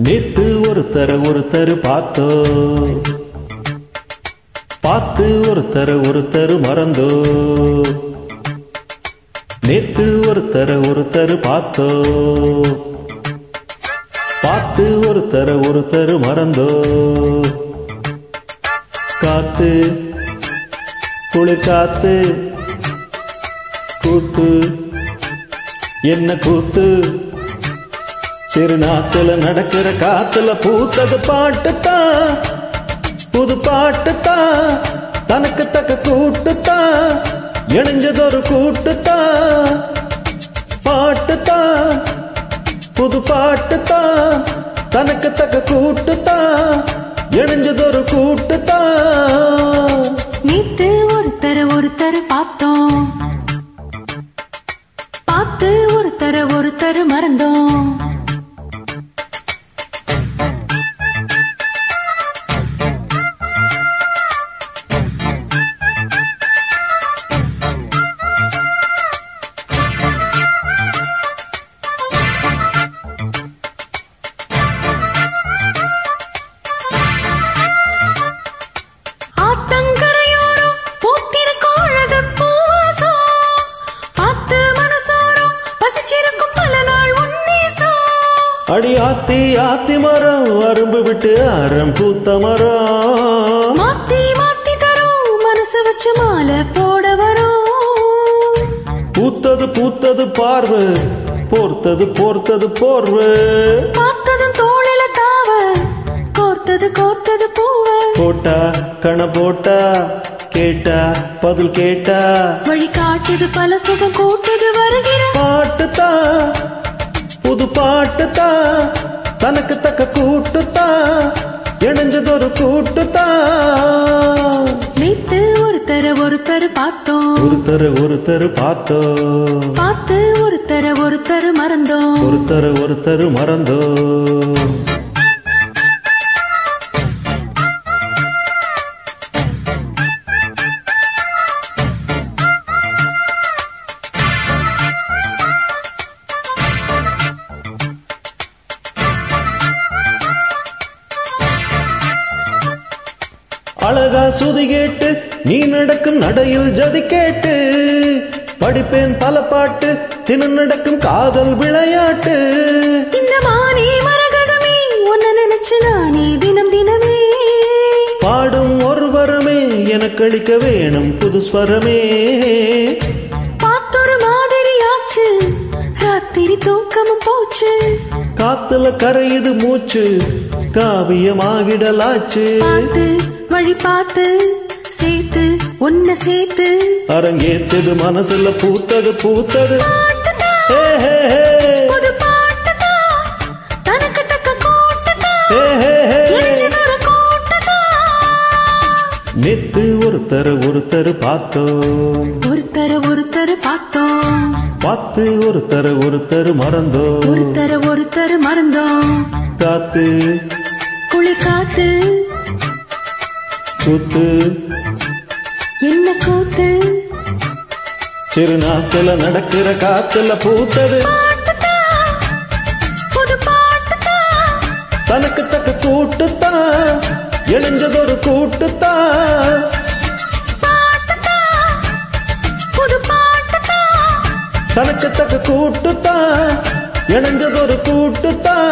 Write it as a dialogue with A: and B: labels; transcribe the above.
A: நேத்து ஒருத்தர ஒருத்தர் பார்த்தோ பார்த்து ஒருத்தர ஒருத்தர் மறந்தோ நேத்து ஒருத்தர ஒருத்தர் பார்த்தோ பார்த்து ஒருத்தர ஒருத்தர் மறந்தோ காத்து குளிர் காத்து கூத்து என்ன கூத்து சிறு நாத்துல நடக்கிற காத்துல பூத்தது பாட்டுத்தான் புது பாட்டுத்தான் தனக்கு தக்க கூட்டுத்தான் இணைஞ்சதொரு கூட்டுத்தான் பாட்டுத்தான் புது பாட்டுத்தான் தனக்கு தக்க கூட்டுத்தான் இணைஞ்சதொரு கூட்டுத்தான்
B: நேத்து ஒருத்தர ஒருத்தர் பார்த்தோம் பார்த்து ஒருத்தர ஒருத்தர் மறந்தோம் ஆத்தங்கரையோரம் பூத்திருக்கும் அழகுப் பூவாசம். பார்த்து மனசோரம் பசிச்சிருக்கும் பல நாள் உன்னேசம்.
A: அடி ஆத்தி ஆத்தி மரம் அரும்பு விட்டு அறம் பூத்த மரம்
B: மாத்தி மாத்தி தரும் மனசு வச்சு மாலை போட வரும்
A: பூத்தது பூத்தது பார்வை போர்த்தது போர்த்தது போர்வு
B: பார்த்ததும் தோளில தாவ கோர்த்தது கோர்த்தது பூவ
A: போட்டா கண போட்டா கேட்டா பதில் கேட்டா
B: வழி காட்டுது பல சுகம் கூட்டுது வருகிற
A: பாட்டுத்தா புது பாட்டுத்தா தனக்கு தக்க கூட்டுத்தா இணைஞ்சதொரு கூட்டுத்தா
B: நேத்து ஒருத்தர ஒருத்தர் பார்த்தோம்
A: ஒருத்தர் ஒருத்தர் பார்த்தோ
B: பார்த்து ஒருத்தர ஒருத்தர் மறந்தோம்
A: ஒருத்தர் ஒருத்தர் மறந்தோ அழகா சுதி கேட்டு நீ நடக்கும் நடையில் ஜதி கேட்டு படிப்பேன் பல பாட்டு தினம் நடக்கும் காதல் விளையாட்டு
B: இந்த மானே மரகதமே உன்னை நினைச்சு நானே தினம் தினமே
A: பாடும் ஒருவரமே எனக்கு அளிக்க வேணும் புது ஸ்வரமே
B: பார்த்தொரு மாதிரி ஆச்சு ராத்திரி தூக்கமும் போச்சு
A: காத்துல கரையுது மூச்சு காவியமாகிடலாச்சு
B: பார்த்து வழி பார்த்து சேர்த்து உன்னை சேர்த்து
A: அரங்கேத்தது மனசுல பூத்தது பூத்தது
B: பாட்டுதான்,
A: ஹே, ஹே, ஹே.
B: புது பாட்டுதான், தனக்கு தக்க கூட்டுதான்,
A: ஹே, ஹே, ஹே.
B: இணைஞ்சதொரு கூட்டுதான்.
A: நேத்து ஒருத்தர் ஒருத்தர் பார்த்தோம்
B: ஒருத்தர ஒருத்தர் பார்த்தோம்
A: பார்த்து ஒருத்தர் ஒருத்தர் மறந்தோ
B: ஒருத்தர ஒருத்தர் மறந்தோம்
A: காத்து
B: குளிர் காத்து
A: கூத்து
B: என்ன கூத்து
A: சிறு நாத்துல நடக்கிற காத்துல பூத்தது
B: பாட்டுதான், புது பாட்டுதான்,
A: தனக்கு தக்க கூட்டுத்தான் இணைஞ்சதொரு கூட்டுத்தான்
B: பாட்டுதான், புது பாட்டுதான்.
A: தனக்கு தக்க கூட்டுத்தான் இணைஞ்சதொரு கூட்டுத்தான்